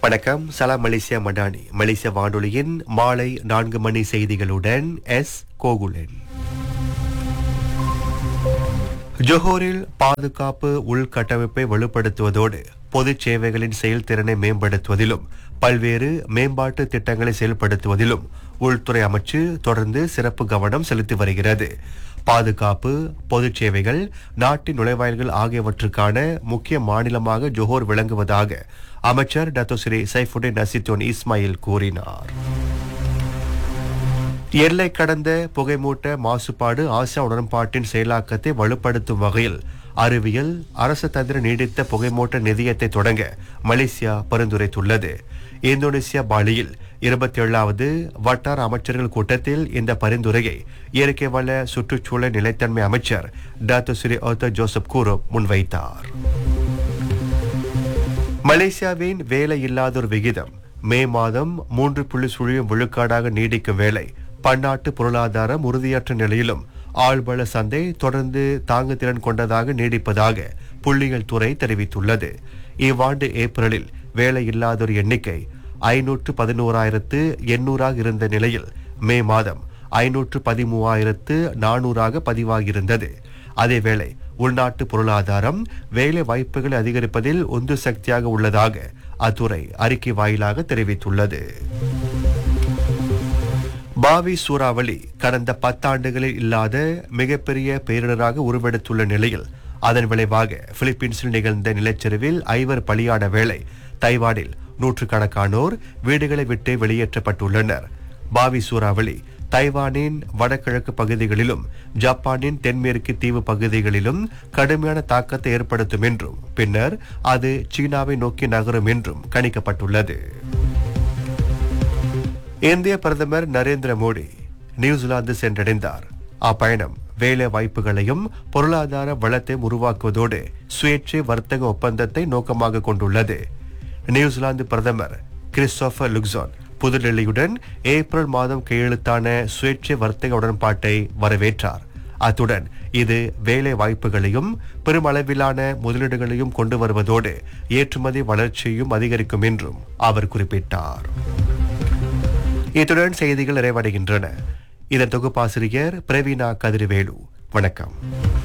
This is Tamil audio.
வணக்கம் சலாம் மலேசியா மடானி மலேசிய வானொலியின் மாலை நான்கு மணி செய்திகளுடன் எஸ் கோகுலன் ஜொஹோரில் பாதுகாப்பு உள்கட்டமைப்பை வலுப்படுத்துவதோடு பொது சேவைகளின் செயல்திறனை மேம்படுத்துவதிலும் பல்வேறு மேம்பாட்டு திட்டங்களை செயல்படுத்துவதிலும் உள்துறை அமைச்சு தொடர்ந்து சிறப்பு கவனம் செலுத்தி வருகிறது பாதுகாப்பு பொது சேவைகள் நாட்டின் நுழைவாயில்கள் ஆகியவற்றுக்கான முக்கிய மாநிலமாக ஜொஹோர் விளங்குவதாக அமைச்சர் Dato Sri Saifuddin Nasution Ismail கூறினார் எல்லை கடந்த புகைமூட்ட மாசுபாடு ஆசியா உடன்பாட்டின் செயலாக்கத்தை வலுப்படுத்தும் வகையில் அறிவியல் அரசு தந்திர நீடித்த புகைமூட்ட நிதியத்தை தொடங்க மலேசியா பரிந்துரைத்துள்ளது இந்தோனேசியா பாலியில் இருபத்தி ஏழாவது வட்டார அமைச்சர்கள் கூட்டத்தில் இந்த பரிந்துரையை இயற்கை வள சுற்றுச்சூழல் நிலைத்தன்மை அமைச்சர் டாக்டர் ஸ்ரீ ஓத்த ஜோசப் கூரோ முன்வைத்தார் மலேசியாவின் வேலை இல்லாதோர் விகிதம் மே மாதம் மூன்று புள்ளி சுழியும் விழுக்காடாக நீடிக்கும் வேளை பன்னாட்டு பொருளாதாரம் உறுதியற்ற நிலையிலும் ஆழ்வள சந்தை தொடர்ந்து தாங்குதிறன் கொண்டதாக நீடிப்பதாக புள்ளியியல் துறை தெரிவித்துள்ளது இவ்வாண்டு ஏப்ரலில் வேலை இல்லாதோர் எண்ணிக்கை ஐநூற்று பதினோராயிரத்து எண்ணூறாக இருந்த நிலையில் மே மாதம் ஐநூற்று பதிமூவாயிரத்து நானூறாக பதிவாகியிருந்தது அதேவேளை உள்நாட்டு பொருளாதாரம் வேலை வாய்ப்புகளை அதிகரிப்பதில் உந்து சக்தியாக உள்ளதாக அத்துறை அறிக்கை வாயிலாக தெரிவித்துள்ளது பாவி சூறாவளி கடந்த பத்தாண்டுகளில் இல்லாத மிகப்பெரிய பேரிடராக உருவெடுத்துள்ள நிலையில் அதன் விளைவாக பிலிப்பீன்ஸில் நிகழ்ந்த நிலச்சரிவில் ஐவர் பலியான வேளை தைவானில் நூற்றுக்கணக்கானோர் வீடுகளை விட்டு வெளியேற்றப்பட்டுள்ளனர் பாவி சூறாவளி தைவானின் வடகிழக்கு பகுதிகளிலும் ஜப்பானின் தென்மேற்கு தீவு பகுதிகளிலும் கடுமையான தாக்கத்தை ஏற்படுத்தும் என்றும் பின்னர் அது சீனாவை நோக்கி நகரும் என்றும் கணிக்கப்பட்டுள்ளது இந்திய பிரதமர் நரேந்திர மோடி நியூசிலாந்து சென்றடைந்தார் அப்பயணம் வேலை வாய்ப்புகளையும் பொருளாதார வளத்தை உருவாக்குவதோடு சுயேட்சை வர்த்தக ஒப்பந்தத்தை நோக்கமாக கொண்டுள்ளது நியூசிலாந்து பிரதமர் கிறிஸ்டோபர் லுக்ஸான் புதுடெல்லியுடன் ஏப்ரல் மாதம் கையெழுத்தான சுயேட்சை வர்த்தக உடன்பாட்டை வரவேற்றார் அத்துடன் இது வேலை வாய்ப்புகளையும் பெருமளவிலான முதலீடுகளையும் கொண்டு வருவதோடு ஏற்றுமதி வளர்ச்சியையும் அதிகரிக்கும் என்றும் அவர் குறிப்பிட்டார் இத்துடன் செய்திகள் நிறைவடைகின்றன இதன் தொகுப்பாசிரியர் பிரவீனா கதிர்வேலு வணக்கம்